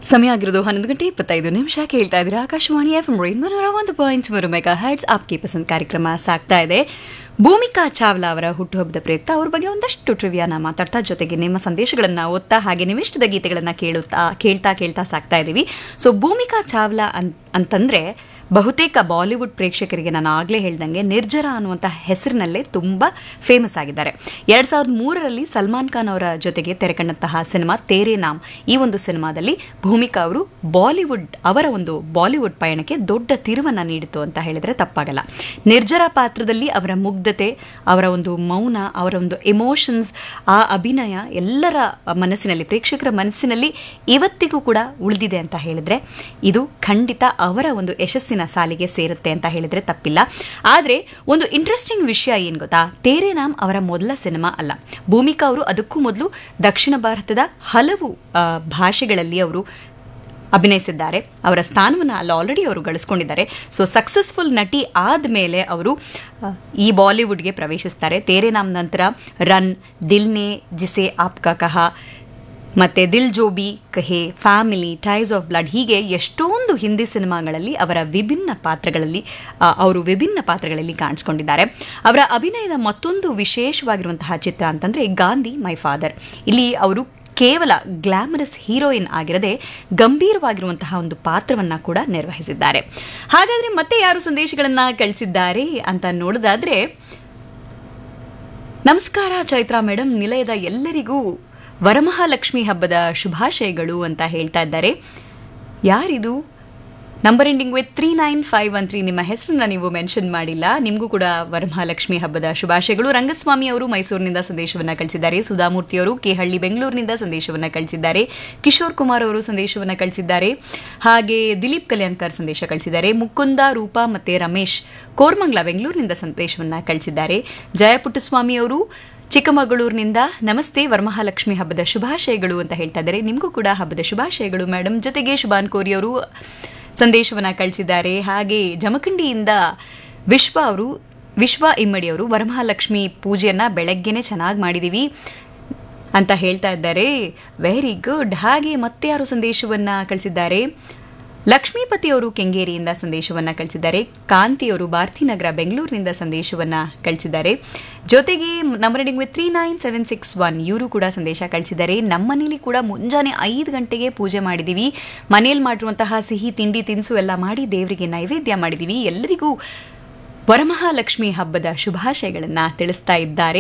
ಸಮಯ ಆಗಿರೋದು ಹನ್ನೊಂದು ಗಂಟೆ ಇಪ್ಪತ್ತೈದು ನಿಮಿಷ ಕೇಳ್ತಾ ಇದ್ದೀರಾ ಆಕಾಶವಾಣಿ ಎಫ್ ನೂರ ಒಂದು ಪಾಯಿಂಟ್ ಮೂರು ಮೆಗಾ ಹರ್ಟ್ಸ್ ಆಪ್ಗೆ ಪಸಂದ್ ಕಾರ್ಯಕ್ರಮ ಸಾಗ್ತಾ ಇದೆ ಭೂಮಿಕಾ ಚಾವ್ಲಾ ಅವರ ಹುಟ್ಟುಹಬ್ಬದ ಪ್ರಯುಕ್ತ ಅವ್ರ ಬಗ್ಗೆ ಒಂದಷ್ಟು ಟ್ರಿವಿಯಾನ ಮಾತಾಡ್ತಾ ಜೊತೆಗೆ ನಿಮ್ಮ ಸಂದೇಶಗಳನ್ನು ಓದ್ತಾ ಹಾಗೆ ನಿಮಿಷ್ಟದ ಗೀತೆಗಳನ್ನು ಕೇಳುತ್ತಾ ಕೇಳ್ತಾ ಕೇಳ್ತಾ ಸಾಕ್ತಾ ಇದ್ದೀವಿ ಸೊ ಭೂಮಿಕಾ ಚಾವ್ಲಾ ಅನ್ ಅಂತಂದ್ರೆ ಬಹುತೇಕ ಬಾಲಿವುಡ್ ಪ್ರೇಕ್ಷಕರಿಗೆ ನಾನು ಆಗಲೇ ಹೇಳ್ದಂಗೆ ನಿರ್ಜರ ಅನ್ನುವಂಥ ಹೆಸರಿನಲ್ಲೇ ತುಂಬ ಫೇಮಸ್ ಆಗಿದ್ದಾರೆ ಎರಡು ಸಾವಿರದ ಮೂರರಲ್ಲಿ ಸಲ್ಮಾನ್ ಖಾನ್ ಅವರ ಜೊತೆಗೆ ತೆರೆಕಂಡಂತಹ ಸಿನಿಮಾ ತೇರೆ ನಾಮ್ ಈ ಒಂದು ಸಿನಿಮಾದಲ್ಲಿ ಭೂಮಿಕಾ ಅವರು ಬಾಲಿವುಡ್ ಅವರ ಒಂದು ಬಾಲಿವುಡ್ ಪಯಣಕ್ಕೆ ದೊಡ್ಡ ತಿರುವನ್ನು ನೀಡಿತು ಅಂತ ಹೇಳಿದರೆ ತಪ್ಪಾಗಲ್ಲ ನಿರ್ಜರ ಪಾತ್ರದಲ್ಲಿ ಅವರ ಮುಗ್ಧತೆ ಅವರ ಒಂದು ಮೌನ ಅವರ ಒಂದು ಎಮೋಷನ್ಸ್ ಆ ಅಭಿನಯ ಎಲ್ಲರ ಮನಸ್ಸಿನಲ್ಲಿ ಪ್ರೇಕ್ಷಕರ ಮನಸ್ಸಿನಲ್ಲಿ ಇವತ್ತಿಗೂ ಕೂಡ ಉಳಿದಿದೆ ಅಂತ ಹೇಳಿದ್ರೆ ಇದು ಖಂಡಿತ ಅವರ ಒಂದು ಯಶಸ್ಸಿನ ಸಾಲಿಗೆ ಸೇರುತ್ತೆ ಅಂತ ಹೇಳಿದ್ರೆ ತಪ್ಪಿಲ್ಲ ಆದರೆ ಒಂದು ಇಂಟ್ರೆಸ್ಟಿಂಗ್ ವಿಷಯ ಏನು ಗೊತ್ತಾ ತೇರೆ ನಾಮ್ ಅವರ ಮೊದಲ ಸಿನಿಮಾ ಅಲ್ಲ ಭೂಮಿಕಾ ಅವರು ಅದಕ್ಕೂ ಮೊದಲು ದಕ್ಷಿಣ ಭಾರತದ ಹಲವು ಆ, ಭಾಷೆಗಳಲ್ಲಿ ಅವರು ಅಭಿನಯಿಸಿದ್ದಾರೆ ಅವರ ಸ್ಥಾನವನ್ನು ಅಲ್ಲಿ ಆಲ್ರೆಡಿ ಅವರು ಗಳಿಸ್ಕೊಂಡಿದ್ದಾರೆ ಸೊ ಸಕ್ಸಸ್ಫುಲ್ ನಟಿ ಆದಮೇಲೆ ಅವರು ಆ, ಈ ಬಾಲಿವುಡ್ಗೆ ಪ್ರವೇಶಿಸ್ತಾರೆ ತೇರೆ ನಾಮ್ ನಂತರ ರನ್ ದಿಲ್ನೆ ಜಿಸೆ ಆಪ್ಕಾ ಕಹಾ ಮತ್ತೆ ದಿಲ್ ಜೋಬಿ ಕಹೆ ಫ್ಯಾಮಿಲಿ ಟೈಸ್ ಆಫ್ ಬ್ಲಡ್ ಹೀಗೆ ಎಷ್ಟೊಂದು ಹಿಂದಿ ಸಿನಿಮಾಗಳಲ್ಲಿ ಅವರ ವಿಭಿನ್ನ ಪಾತ್ರಗಳಲ್ಲಿ ಆ, ಅವರು ವಿಭಿನ್ನ ಪಾತ್ರಗಳಲ್ಲಿ ಕಾಣಿಸ್ಕೊಂಡಿದ್ದಾರೆ ಅವರ ಅಭಿನಯದ ಮತ್ತೊಂದು ವಿಶೇಷವಾಗಿರುವಂತಹ ಚಿತ್ರ ಅಂತಂದ್ರೆ ಗಾಂಧಿ ಮೈ ಫಾದರ್ ಇಲ್ಲಿ ಅವರು ಕೇವಲ ಗ್ಲಾಮರಸ್ ಹೀರೋಯಿನ್ ಆಗಿರದೆ ಗಂಭೀರವಾಗಿರುವಂತಹ ಒಂದು ಪಾತ್ರವನ್ನ ಕೂಡ ನಿರ್ವಹಿಸಿದ್ದಾರೆ ಹಾಗಾದ್ರೆ ಮತ್ತೆ ಯಾರು ಸಂದೇಶಗಳನ್ನ ಕಳಿಸಿದ್ದಾರೆ ಅಂತ ನೋಡೋದಾದ್ರೆ ನಮಸ್ಕಾರ ಚೈತ್ರಾ ಮೇಡಮ್ ನಿಲಯದ ಎಲ್ಲರಿಗೂ ವರಮಹಾಲಕ್ಷ್ಮಿ ಹಬ್ಬದ ಶುಭಾಶಯಗಳು ಅಂತ ಹೇಳ್ತಾ ಇದ್ದಾರೆ ಯಾರಿದು number ending with three nine five one three ನಿಮ್ಮ ಹೆಸರನ್ನ ನೀವು ಮೆನ್ಷನ್ ಮಾಡಿಲ್ಲ ನಿಮಗೂ ಕೂಡ ವರಮಹಾಲಕ್ಷ್ಮಿ ಹಬ್ಬದ ಶುಭಾಶಯಗಳು ರಂಗಸ್ವಾಮಿ ಅವರು ಮೈಸೂರಿನಿಂದ ಸಂದೇಶವನ್ನ ಕಳಿಸಿದ್ದಾರೆ ಸುಧಾಮೂರ್ತಿ ಅವರು ಕೆಹಳ್ಳಿ ಬೆಂಗಳೂರಿನಿಂದ ಸಂದೇಶವನ್ನ ಕಳಿಸಿದ್ದಾರೆ ಕಿಶೋರ್ ಕುಮಾರ್ ಅವರು ಸಂದೇಶವನ್ನ ಕಳಿಸಿದ್ದಾರೆ ಹಾಗೆ ದಿಲೀಪ್ ಕಲ್ಯಾಣ್ಕರ್ ಸಂದೇಶ ಕಳಿಸಿದ್ದಾರೆ ಮುಕುಂದ ರೂಪಾ ಮತ್ತೆ ರಮೇಶ್ ಕೋರ್ಮಂಗ್ಲ ಬೆಂಗಳೂರಿನಿಂದ ಸಂದೇಶವನ್ನ ಕಳಿಸಿದ್ದಾರೆ ಜಯಪುಟ್ಟಸ್ವಾಮಿ ಅವರು ಚಿಕ್ಕಮಗಳೂರಿನಿಂದ ನಮಸ್ತೆ ವರಮಹಾಲಕ್ಷ್ಮಿ ಹಬ್ಬದ ಶುಭಾಶಯಗಳು ಅಂತ ಹೇಳ್ತಾ ಇದ್ದಾರೆ ನಿಮಗೂ ಕೂಡ ಹಬ್ಬದ ಶುಭಾಶಯಗಳು ಮೇಡಮ್ ಜೊತೆಗೆ ಶುಭಾನ್ ಕೋರಿ ಅವರು ಸಂದೇಶವನ್ನ ಕಳಿಸಿದ್ದಾರೆ ಹಾಗೆ ಜಮಖಂಡಿಯಿಂದ ವಿಶ್ವ ಅವರು ವಿಶ್ವ ಇಮ್ಮಡಿ ಅವರು ವರಮಹಾಲಕ್ಷ್ಮಿ ಪೂಜೆಯನ್ನ ಬೆಳಗ್ಗೆನೆ ಚೆನ್ನಾಗಿ ಮಾಡಿದೀವಿ ಅಂತ ಹೇಳ್ತಾ ಇದ್ದಾರೆ ವೆರಿ ಗುಡ್ ಹಾಗೆ ಮತ್ತೆ ಯಾರು ಸಂದೇಶವನ್ನ ಕಳಿಸಿದ್ದಾರೆ ಲಕ್ಷ್ಮೀಪತಿ ಅವರು ಕೆಂಗೇರಿಯಿಂದ ಸಂದೇಶವನ್ನ ಕಳಿಸಿದ್ದಾರೆ ಕಾಂತಿ ಅವರು ಭಾರತೀನಗರ ಬೆಂಗಳೂರಿನಿಂದ ಸಂದೇಶವನ್ನ ಕಳಿಸಿದ್ದಾರೆ ಜೊತೆಗೆ number ending with three nine seven six one ಇವರು ಕೂಡ ಸಂದೇಶ ಕಳಿಸಿದ್ದಾರೆ ನಮ್ಮನೇಲಿ ಕೂಡ ಮುಂಜಾನೆ ಐದು ಗಂಟೆಗೆ ಪೂಜೆ ಮಾಡಿದ್ದೀವಿ ಮನೆಯಲ್ಲಿ ಮಾಡಿರುವಂತಹ ಸಿಹಿ ತಿಂಡಿ ತಿನಿಸು ಎಲ್ಲ ಮಾಡಿ ದೇವರಿಗೆ ನೈವೇದ್ಯ ಮಾಡಿದ್ದೀವಿ ಎಲ್ಲರಿಗೂ ವರಮಹಾಲಕ್ಷ್ಮಿ ಹಬ್ಬದ ಶುಭಾಶಯಗಳನ್ನ ತಿಳಿಸ್ತಾ ಇದ್ದಾರೆ